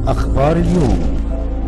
أخبار اليوم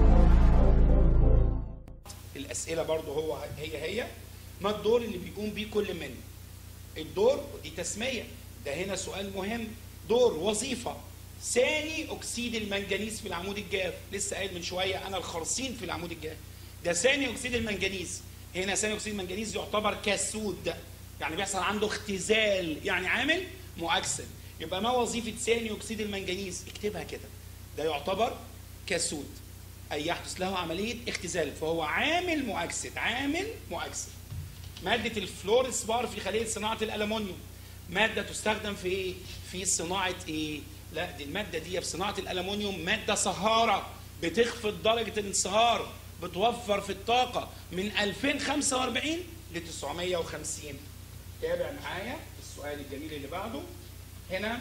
الاسئله برضو هو هي هي ما الدور اللي بيقوم بيه كل من الدور ودي تسميه ده هنا سؤال مهم دور وظيفه ثاني اكسيد المنجنيز في العمود الجاف لسه قايل من شويه انا الخرسين في العمود الجاف ده ثاني اكسيد المنجنيز هنا ثاني اكسيد المنجنيز يعتبر كسود يعني بيحصل عنده اختزال يعني عامل مؤكسد يبقى ما وظيفه ثاني اكسيد المنجنيز اكتبها كده ده يعتبر كسود أي يحدث له عملية اختزال فهو عامل مؤكسد عامل مؤكسد مادة الفلورسبار في خلية صناعة الألمنيوم مادة تستخدم في إيه؟ في صناعة إيه؟ لا دي المادة دي في صناعة الألمنيوم مادة صهارة بتخفض درجة الانصهار بتوفر في الطاقة من 2045 ل 950 تابع معايا السؤال الجميل اللي بعده هنا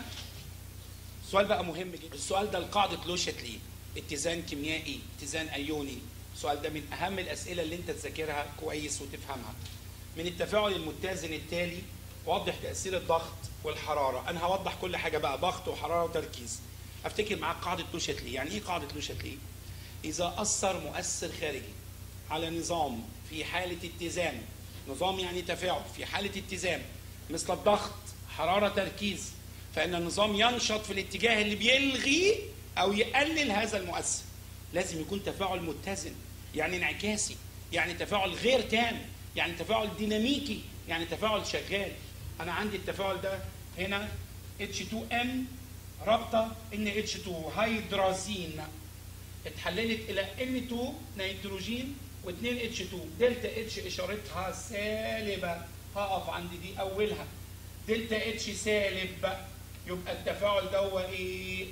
السؤال بقى مهم جدا السؤال ده لقاعدة لوشتلي اتزان كيميائي اتزان ايوني السؤال ده من اهم الاسئله اللي انت تذاكرها كويس وتفهمها من التفاعل المتزن التالي وضح تاثير الضغط والحراره انا هوضح كل حاجه بقى ضغط وحراره وتركيز افتكر معاك قاعده لوشتلي يعني ايه قاعده لوشتلي اذا اثر مؤثر خارجي على نظام في حاله اتزان نظام يعني تفاعل في حاله اتزان مثل الضغط حراره تركيز فان النظام ينشط في الاتجاه اللي بيلغي او يقلل هذا المؤثر لازم يكون تفاعل متزن يعني انعكاسي يعني تفاعل غير تام يعني تفاعل ديناميكي يعني تفاعل شغال انا عندي التفاعل ده هنا H2N رابطه NH2 هيدرازين اتحللت الى N2 نيتروجين و2 H2 دلتا اتش اشارتها سالبه هقف عند دي اولها دلتا اتش سالب يبقى التفاعل ده هو ايه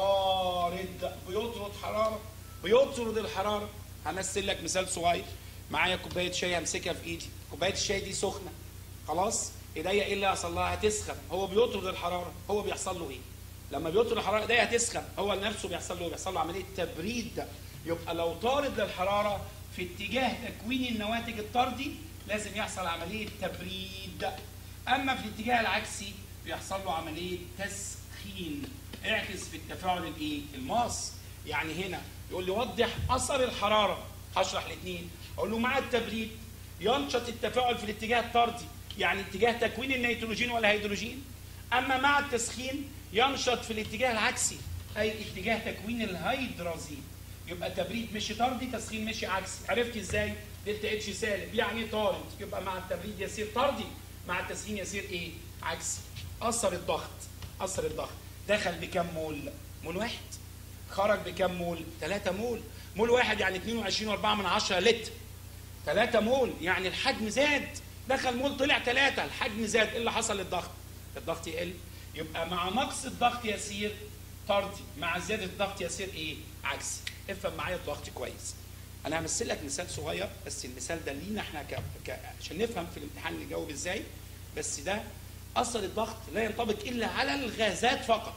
طارد بيطرد حراره بيطرد الحراره همثل لك مثال صغير معايا كوبايه شاي همسكها في ايدي كوبايه الشاي دي سخنه خلاص ايديا ايه اللي هيحصل لها هتسخن هو بيطرد الحراره هو بيحصل له ايه لما بيطرد الحراره ايديا هتسخن هو نفسه بيحصل له بيحصل له عمليه تبريد يبقى لو طارد للحراره في اتجاه تكوين النواتج الطردي لازم يحصل عمليه تبريد اما في الاتجاه العكسي بيحصل له عمليه تسخين اعكس في التفاعل الايه الماس يعني هنا يقول لي وضح اثر الحراره هشرح الاثنين اقول له مع التبريد ينشط التفاعل في الاتجاه الطردي يعني اتجاه تكوين النيتروجين والهيدروجين اما مع التسخين ينشط في الاتجاه العكسي اي اتجاه تكوين الهيدرازين يبقى تبريد مشي طردي تسخين مشي عكسي عرفت ازاي دلتا اتش سالب يعني طارد يبقى مع التبريد يصير طردي مع التسخين يصير ايه عكسي اثر الضغط اثر الضغط دخل بكم مول مول واحد خرج بكم مول 3 مول مول واحد يعني 22.4 من 10 لتر 3 مول يعني الحجم زاد دخل مول طلع 3 الحجم زاد ايه اللي حصل للضغط الضغط يقل يبقى مع نقص الضغط يسير طردي مع زياده الضغط يسير ايه عكسي افهم معايا الضغط كويس انا همثل لك مثال صغير بس المثال ده لينا احنا ك... ك... عشان نفهم في الامتحان نجاوب ازاي بس ده اثر الضغط لا ينطبق الا على الغازات فقط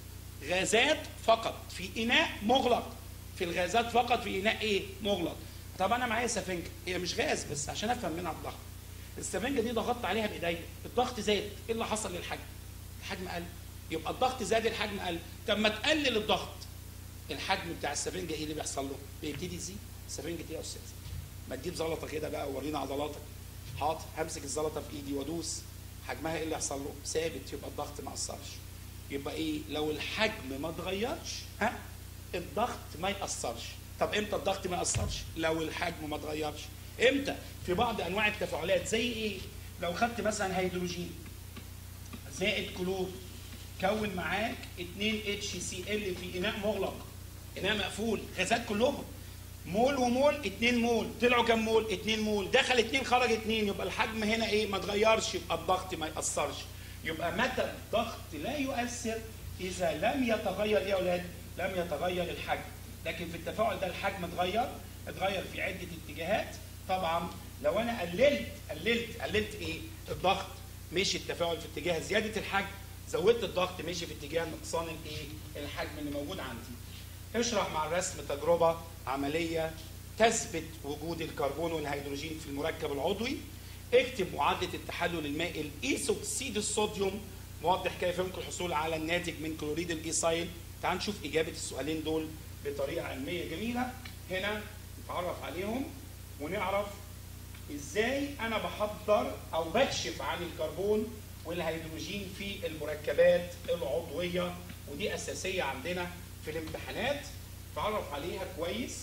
غازات فقط في اناء مغلق في الغازات فقط في اناء ايه مغلق طب انا معايا سفنجه هي مش غاز بس عشان افهم منها الضغط السفنجه دي ضغطت عليها بايديا الضغط زاد ايه اللي حصل للحجم الحجم قل يبقى الضغط زاد الحجم قل طب ما تقلل الضغط الحجم بتاع السفنجه ايه اللي بيحصل له بيبتدي يزيد سفنجه ايه يا استاذ ما تجيب زلطه كده بقى وورينا عضلاتك حاضر همسك الزلطه في ايدي وادوس حجمها ايه اللي يحصل له ثابت يبقى الضغط ما اثرش يبقى ايه لو الحجم ما اتغيرش ها الضغط ما ياثرش طب امتى الضغط ما ياثرش لو الحجم ما اتغيرش امتى في بعض انواع التفاعلات زي ايه لو خدت مثلا هيدروجين زائد كلور كون معاك 2 اتش سي ال في اناء مغلق اناء مقفول غازات كلهم مول ومول 2 مول طلعوا كام مول 2 مول دخل 2 خرج 2 يبقى الحجم هنا ايه ما اتغيرش يبقى الضغط ما ياثرش يبقى متى الضغط لا يؤثر اذا لم يتغير ايه يا اولاد لم يتغير الحجم لكن في التفاعل ده الحجم اتغير اتغير في عده اتجاهات طبعا لو انا قللت قللت قللت ايه الضغط مشي التفاعل في اتجاه زياده الحجم زودت الضغط مشي في اتجاه نقصان الايه الحجم اللي موجود عندي اشرح مع الرسم تجربه عمليه تثبت وجود الكربون والهيدروجين في المركب العضوي اكتب معادله التحلل المائي الايثوكسيد الصوديوم موضح كيف يمكن الحصول على الناتج من كلوريد الايثايل تعال نشوف اجابه السؤالين دول بطريقه علميه جميله هنا نتعرف عليهم ونعرف ازاي انا بحضر او بكشف عن الكربون والهيدروجين في المركبات العضويه ودي اساسيه عندنا في الامتحانات تعرف عليها كويس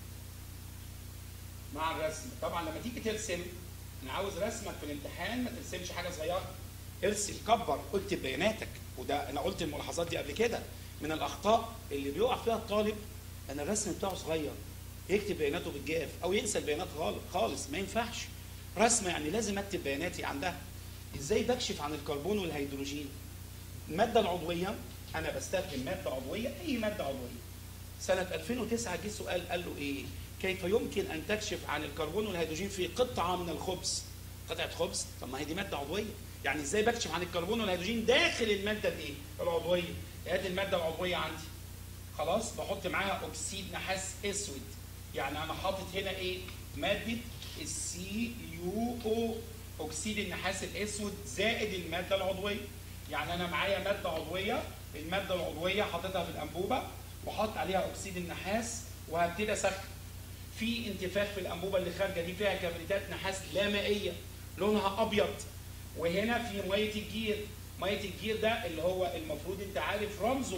مع الرسم طبعا لما تيجي ترسم انا عاوز رسمك في الامتحان ما ترسمش حاجه صغيره ارسم كبر اكتب بياناتك وده انا قلت الملاحظات دي قبل كده من الاخطاء اللي بيقع فيها الطالب ان الرسم بتاعه صغير يكتب بياناته بالجاف او ينسى البيانات غالب خالص ما ينفعش رسمه يعني لازم اكتب بياناتي عندها ازاي بكشف عن الكربون والهيدروجين الماده العضويه انا بستخدم ماده عضويه اي ماده عضويه سنه 2009 جه سؤال قال له ايه كيف يمكن ان تكشف عن الكربون والهيدروجين في قطعه من الخبز قطعه خبز طب ما هي دي ماده عضويه يعني ازاي بكشف عن الكربون والهيدروجين داخل الماده الايه العضويه ادي الماده العضويه عندي خلاص بحط معاها اكسيد نحاس اسود يعني انا حاطط هنا ايه ماده السي يو او اكسيد النحاس الاسود زائد الماده العضويه يعني انا معايا ماده عضويه الماده العضويه حاططها في الانبوبه وحط عليها اكسيد النحاس وهبتدي اسخن في انتفاخ في الانبوبه اللي خارجه دي فيها كبريتات نحاس لا مائيه لونها ابيض وهنا في ميه الجير ميه الجير ده اللي هو المفروض انت عارف رمزه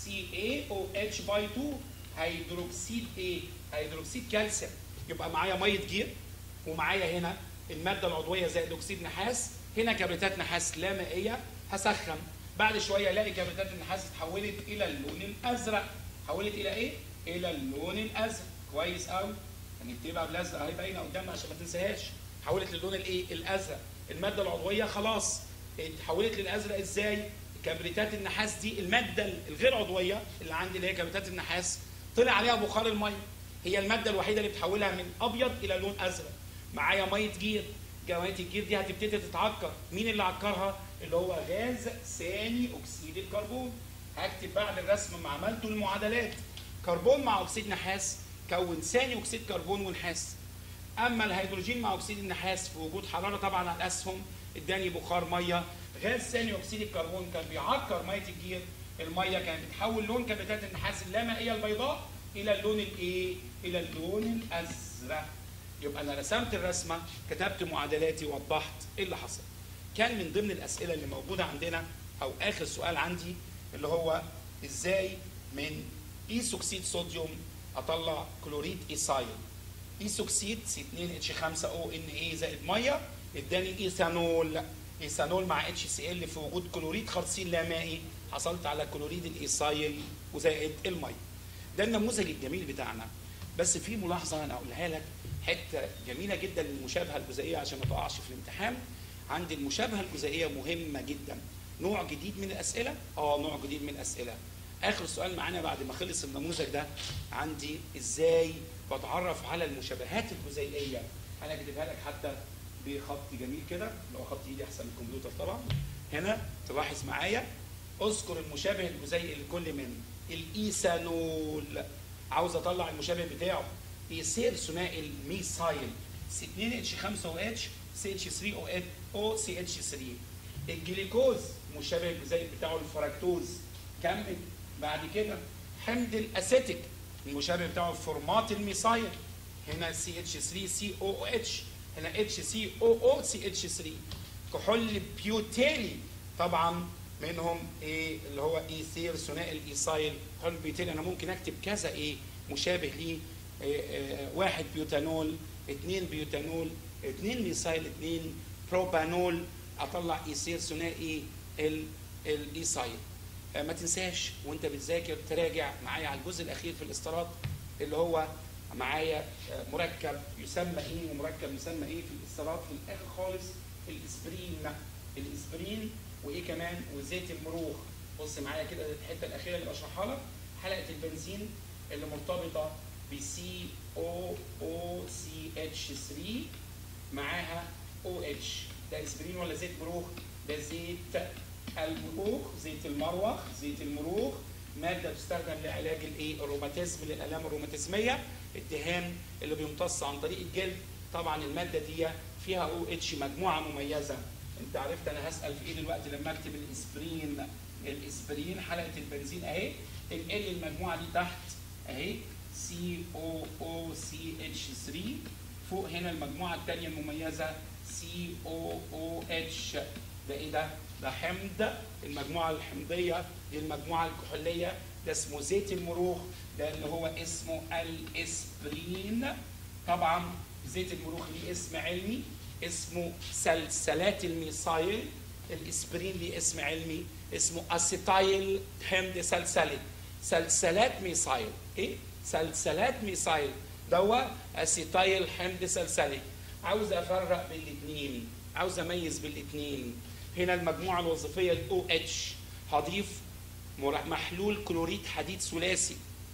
CaOH باي 2 هيدروكسيد ايه؟ هيدروكسيد كالسيوم يبقى معايا ميه جير ومعايا هنا الماده العضويه زائد اكسيد نحاس هنا كبريتات نحاس لا مائيه هسخن بعد شويه الاقي كبريتات النحاس اتحولت الى اللون الازرق حولت الى ايه؟ الى اللون الازرق كويس قوي هنكتبها بالازرق اهي باينه قدامنا عشان ما تنساهاش حولت للون الايه؟ الازرق الماده العضويه خلاص اتحولت للازرق ازاي؟ كبريتات النحاس دي الماده الغير عضويه اللي عندي اللي هي كبريتات النحاس طلع عليها بخار الميه هي الماده الوحيده اللي بتحولها من ابيض الى لون ازرق معايا ميه جير ميه الجير دي هتبتدي تتعكر مين اللي عكرها اللي هو غاز ثاني اكسيد الكربون هكتب بعد الرسم ما عملته المعادلات كربون مع اكسيد نحاس كون ثاني اكسيد كربون ونحاس اما الهيدروجين مع اكسيد النحاس في وجود حراره طبعا على الاسهم اداني بخار ميه غاز ثاني اكسيد الكربون كان بيعكر ميه الجير الميه كانت بتحول لون كبريتات النحاس اللامائيه البيضاء الى اللون الايه الى اللون الازرق يبقى انا رسمت الرسمه كتبت معادلاتي وضحت ايه اللي حصل كان من ضمن الاسئله اللي موجوده عندنا او اخر سؤال عندي اللي هو ازاي من ايسوكسيد صوديوم اطلع كلوريد ايسايل ايسوكسيد سي 2 اتش 5 او ان اي زائد ميه اداني ايثانول ايثانول مع اتش سي ال في وجود كلوريد خرسين لا مائي حصلت على كلوريد الايسايل وزائد الميه ده النموذج الجميل بتاعنا بس في ملاحظه انا اقولها لك حته جميله جدا للمشابهه الجزيئيه عشان ما تقعش في الامتحان عندي المشابهه الجزيئيه مهمه جدا نوع جديد من الاسئله اه نوع جديد من الاسئله اخر سؤال معانا بعد ما خلص النموذج ده عندي ازاي بتعرف على المشابهات الجزيئيه انا اكتبها لك حتى بخط جميل كده لو خط ايدي احسن من الكمبيوتر طبعا هنا تلاحظ معايا اذكر المشابه الجزيئي لكل من الايثانول عاوز اطلع المشابه بتاعه ايثير ثنائي الميثايل سي 2 اتش 5 او اتش سي اتش 3 او او سي اتش 3 الجليكوز مشابه الجزيئي بتاعه الفركتوز كمل بعد كده حمض الاسيتيك المشابه بتاعه فورمات الميثايل هنا سي اتش 3 سي او او اتش هنا اتش سي او او سي اتش 3 كحول بيوتيلي طبعا منهم ايه اللي هو ايثير ثنائي الايثايل كحول بيوتيلي انا ممكن اكتب كذا ايه مشابه ليه إيه إيه واحد بيوتانول اثنين بيوتانول اثنين ميثايل اثنين بروبانول اطلع ايثير ثنائي الايثايل ما تنساش وانت بتذاكر تراجع معايا على الجزء الاخير في الاسترات اللي هو معايا مركب يسمى ايه ومركب يسمى ايه في الاسترات في الاخر خالص الاسبرين الاسبرين وايه كمان وزيت المروخ بص معايا كده الحته الاخيره اللي بشرحها لك حلقه البنزين اللي مرتبطه ب سي او او سي اتش 3 معاها او اتش ده اسبرين ولا زيت مروخ ده زيت المروخ زيت المروخ زيت المروخ ماده تستخدم لعلاج الايه الروماتيزم للالام الروماتيزميه الدهان اللي بيمتص عن طريق الجلد طبعا الماده دي فيها او اتش مجموعه مميزه انت عرفت انا هسال في ايه دلوقتي لما اكتب الاسبرين الاسبرين حلقه البنزين اهي انقل المجموعه دي تحت اهي سي او او سي اتش 3 فوق هنا المجموعه الثانيه المميزه سي او او اتش ده ايه ده؟ ده حمض المجموعه الحمضيه دي المجموعه الكحوليه ده اسمه زيت المروخ ده اللي هو اسمه الاسبرين طبعا زيت المروخ ليه اسم علمي اسمه سلسلات الميثايل الاسبرين ليه اسم علمي اسمه اسيتايل حمض سلسلي سلسلات ميثايل ايه سلسلات ميثايل دوا اسيتايل حمض سلسلي عاوز افرق بين الاثنين عاوز اميز بين الاثنين هنا المجموعه الوظيفيه الاو اتش هضيف مر- محلول كلوريد حديد ثلاثي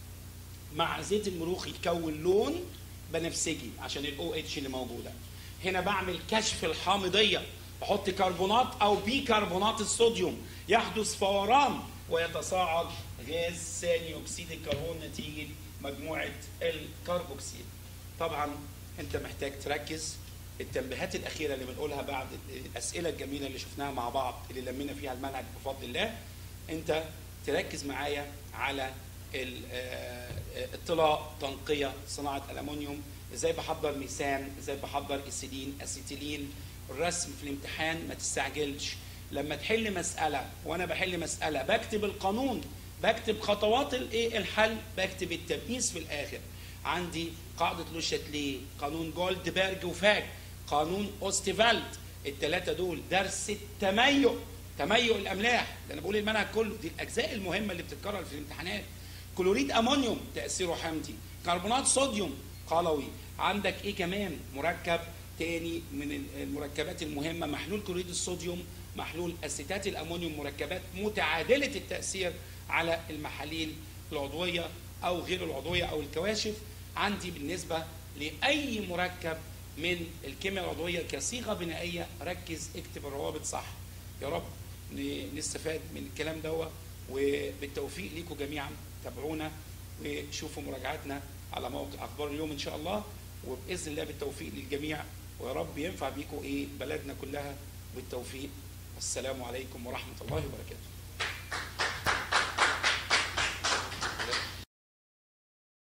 مع زيت المروخ يكون لون بنفسجي عشان الاو اتش اللي موجوده هنا بعمل كشف الحامضيه بحط كربونات او بيكربونات الصوديوم يحدث فوران ويتصاعد غاز ثاني اكسيد الكربون نتيجه مجموعه الكربوكسيل طبعا انت محتاج تركز التنبيهات الاخيره اللي بنقولها بعد الاسئله الجميله اللي شفناها مع بعض اللي لمينا فيها المنهج بفضل الله انت تركز معايا على ال- آه، آه، اطلاق تنقيه صناعه الومنيوم ازاي بحضر ميثان ازاي بحضر اسيلين اسيتيلين الرسم في الامتحان ما تستعجلش لما تحل مساله وانا بحل مساله بكتب القانون بكتب خطوات الايه الحل بكتب التمييز في الاخر عندي قاعده لوشاتليه قانون جولدبرج وفاج قانون اوستيفالد الثلاثه دول درس التميؤ تميؤ الاملاح ده انا بقول المنهج كله دي الاجزاء المهمه اللي بتتكرر في الامتحانات كلوريد امونيوم تاثيره حمضي كربونات صوديوم قلوي عندك ايه كمان مركب تاني من المركبات المهمه محلول كلوريد الصوديوم محلول اسيتات الامونيوم مركبات متعادله التاثير على المحاليل العضويه او غير العضويه او الكواشف عندي بالنسبه لاي مركب من الكيمياء العضويه كصيغه بنائيه ركز اكتب الروابط صح يا رب ن- نستفاد من الكلام دوت وبالتوفيق ليكم جميعا تابعونا وشوفوا مراجعاتنا على موقع اخبار اليوم ان شاء الله وباذن الله بالتوفيق للجميع ويا رب ينفع بيكم ايه بلدنا كلها بالتوفيق والسلام عليكم ورحمه الله وبركاته